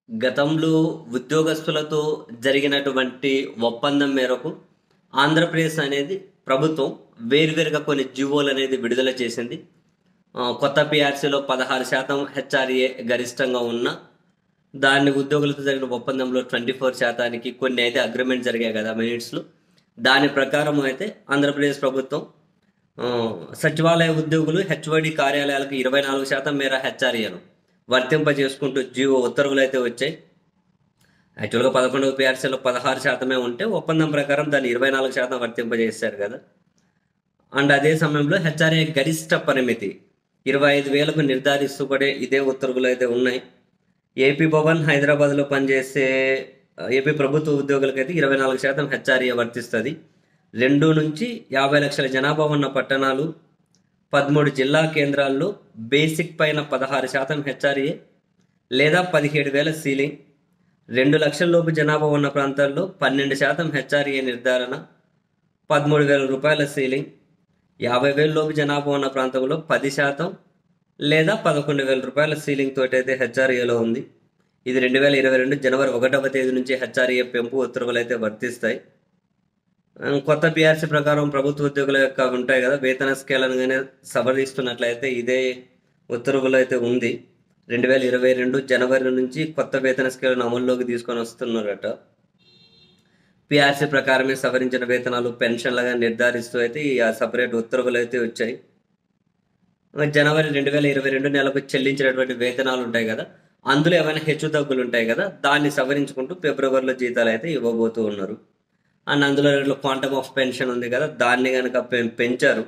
గతంలో ఉద్యోగస్తులతో జరిగినటువంటి ఒప్పందం మేరకు ఆంధ్రప్రదేశ్ అనేది ప్రభుత్వం వేరువేరుగా కొన్ని జీవోలు అనేది విడుదల చేసింది ఆ, కొత్త పిఆర్సీలో పదహారు శాతం హెచ్ఆర్ఏ గరిష్టంగా ఉన్న దాన్ని ఉద్యోగులతో జరిగిన ఒప్పందంలో ట్వంటీ ఫోర్ శాతానికి కొన్ని అయితే అగ్రిమెంట్ జరిగాయి కదా మినిట్స్లో దాని ప్రకారం అయితే ఆంధ్రప్రదేశ్ ప్రభుత్వం ఆ, సచివాలయ ఉద్యోగులు హెచ్ఓడి కార్యాలయాలకు ఇరవై నాలుగు శాతం మేర హెచ్ఆర్ఏను వర్తింపజేసుకుంటూ జీవో ఉత్తర్వులు అయితే వచ్చాయి యాక్చువల్గా పదకొండవ పిఆర్సీలో పదహారు శాతమే ఉంటే ఒప్పందం ప్రకారం దాన్ని ఇరవై నాలుగు శాతం వర్తింపజేశారు కదా అండ్ అదే సమయంలో హెచ్ఆర్ఏ గరిష్ట పరిమితి ఇరవై ఐదు వేలకు నిర్ధారిస్తూ కూడా ఇదే ఉత్తర్వులు అయితే ఉన్నాయి ఏపీ భవన్ హైదరాబాద్లో పనిచేసే ఆ, ఏపీ ప్రభుత్వ ఉద్యోగులకైతే ఇరవై నాలుగు శాతం హెచ్ఆర్ఏ వర్తిస్తుంది రెండు నుంచి యాభై లక్షల జనాభా ఉన్న పట్టణాలు పదమూడు జిల్లా కేంద్రాల్లో బేసిక్ పైన పదహారు శాతం హెచ్ఆర్ఏ లేదా పదిహేడు వేల సీలింగ్ రెండు లక్షల లోపు జనాభా ఉన్న ప్రాంతాల్లో పన్నెండు శాతం హెచ్ఆర్ఏ నిర్ధారణ పదమూడు వేల రూపాయల సీలింగ్ యాభై వేల లోపు జనాభా ఉన్న ప్రాంతంలో పది శాతం లేదా పదకొండు వేల రూపాయల సీలింగ్ తోటి అయితే హెచ్ఆర్ఏలో ఉంది ఇది రెండు వేల ఇరవై రెండు జనవరి ఒకటవ తేదీ నుంచి హెచ్ఆర్ఏ పెంపు ఉత్తర్వులు అయితే వర్తిస్తాయి ఆ, కొత్త పిఆర్సీ ప్రకారం ప్రభుత్వ ఉద్యోగుల యొక్క ఉంటాయి కదా వేతన స్కేల్ అనగానే సవరిస్తున్నట్లయితే ఇదే ఉత్తర్వులు అయితే ఉంది రెండు వేల ఇరవై రెండు జనవరి నుంచి కొత్త వేతన స్కేల్ అమల్లోకి తీసుకొని వస్తున్నారట పిఆర్సీ ప్రకారమే సవరించిన వేతనాలు పెన్షన్లుగా నిర్ధారిస్తూ అయితే ఈ సపరేట్ ఉత్తర్వులు అయితే వచ్చాయి జనవరి రెండు వేల ఇరవై రెండు నెలకు చెల్లించినటువంటి వేతనాలు ఉంటాయి కదా అందులో ఏమైనా హెచ్చు తగ్గులు ఉంటాయి కదా దాన్ని సవరించుకుంటూ ఫిబ్రవరిలో జీతాలు అయితే ఇవ్వబోతూ ఉన్నారు అండ్ అందులో క్వాంటమ్ ఆఫ్ పెన్షన్ ఉంది కదా దాన్ని కనుక పెంచారు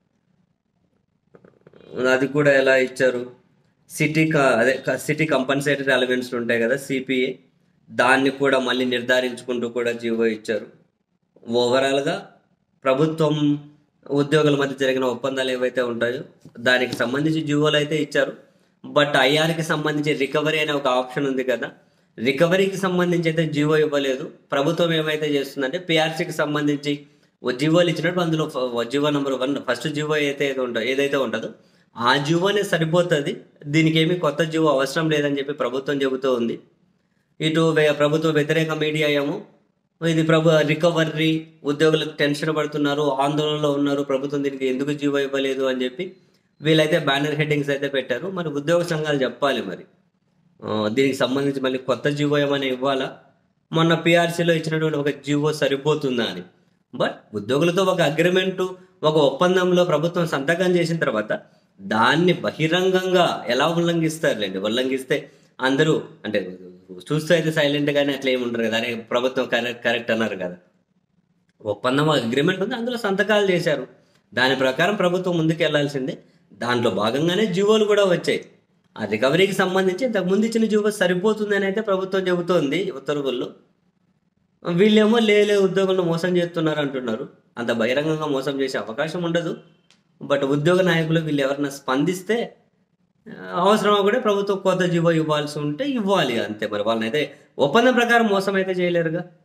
అది కూడా ఎలా ఇచ్చారు సిటీ క- అదే క- సిటీ కంపన్సేటరీ అలవెన్స్ ఉంటాయి కదా సిపిఏ దాన్ని కూడా మళ్ళీ నిర్ధారించుకుంటూ కూడా జీవో ఇచ్చారు ఓవరాల్గా ప్రభుత్వం ఉద్యోగుల మధ్య జరిగిన ఒప్పందాలు ఏవైతే ఉంటాయో దానికి సంబంధించి జీవోలు అయితే ఇచ్చారు బట్ ఐఆర్కి సంబంధించి రికవరీ అనే ఒక ఆప్షన్ ఉంది కదా రికవరీకి సంబంధించి అయితే జీవో ఇవ్వలేదు ప్రభుత్వం ఏమైతే చేస్తుందంటే పిఆర్సీకి సంబంధించి ఓ జీవోలు ఇచ్చినట్టు అందులో ఫ- ఓ GO number one first GO అయితే ఏదో ఉంటుందో ఏదైతే ఉంటుందో ఆ జీవోనే సరిపోతుంది దీనికి ఏమీ కొత్త జీవో అవసరం లేదని చెప్పి ప్రభుత్వం చెబుతూ ఉంది ఇటు వే- ప్రభుత్వ వ్యతిరేక మీడియా ఏమో ఇది ప్రభు రికవరీ ఉద్యోగులకు టెన్షన్ పడుతున్నారు ఆందోళనలో ఉన్నారు ప్రభుత్వం దీనికి ఎందుకు జీవో ఇవ్వలేదు అని చెప్పి వీళ్ళైతే బ్యానర్ హెడ్డింగ్స్ అయితే పెట్టారు మరి ఉద్యోగ సంఘాలు చెప్పాలి మరి ఆ, దీనికి సంబంధించి మళ్ళీ కొత్త జీవో ఏమైనా ఇవ్వాలా మొన్న పిఆర్సీలో ఇచ్చినటువంటి ఒక జీవో సరిపోతుందా అని బట్ ఉద్యోగులతో ఒక అగ్రిమెంట్ ఒక ఒప్పందంలో ప్రభుత్వం సంతకం చేసిన తర్వాత దాన్ని బహిరంగంగా ఎలా ఉల్లంఘిస్తారులేండి ఉల్లంఘిస్తే అందరూ అంటే చూస్తే అయితే సైలెంట్ గానే అట్లా ఏమి ఉండరు కదా అరే ప్రభుత్వం కరెక్ట్ కరెక్ట్ అన్నారు కదా ఒప్పందం అగ్రిమెంట్ ఉంది అందులో సంతకాలు చేశారు దాని ప్రకారం ప్రభుత్వం ముందుకు వెళ్లాల్సిందే దాంట్లో భాగంగానే జీవోలు కూడా వచ్చాయి ఆ రికవరీకి సంబంధించి ఇంతకు ముందు ఇచ్చిన జీవో సరిపోతుంది అని అయితే ప్రభుత్వం చెబుతోంది ఉత్తర్వుల్లో వీళ్ళేమో లేలే ఉద్యోగులను మోసం చేస్తున్నారు అంటున్నారు అంత బహిరంగంగా మోసం చేసే అవకాశం ఉండదు బట్ ఉద్యోగ నాయకులు వీళ్ళు ఎవరైనా స్పందిస్తే ఆ, అవసరమా కూడా ప్రభుత్వం కొత్త జీవో ఇవ్వాల్సి ఉంటే ఇవ్వాలి అంతే మరి వాళ్ళనైతే ఒప్పందం ప్రకారం మోసం అయితే చేయలేరుగా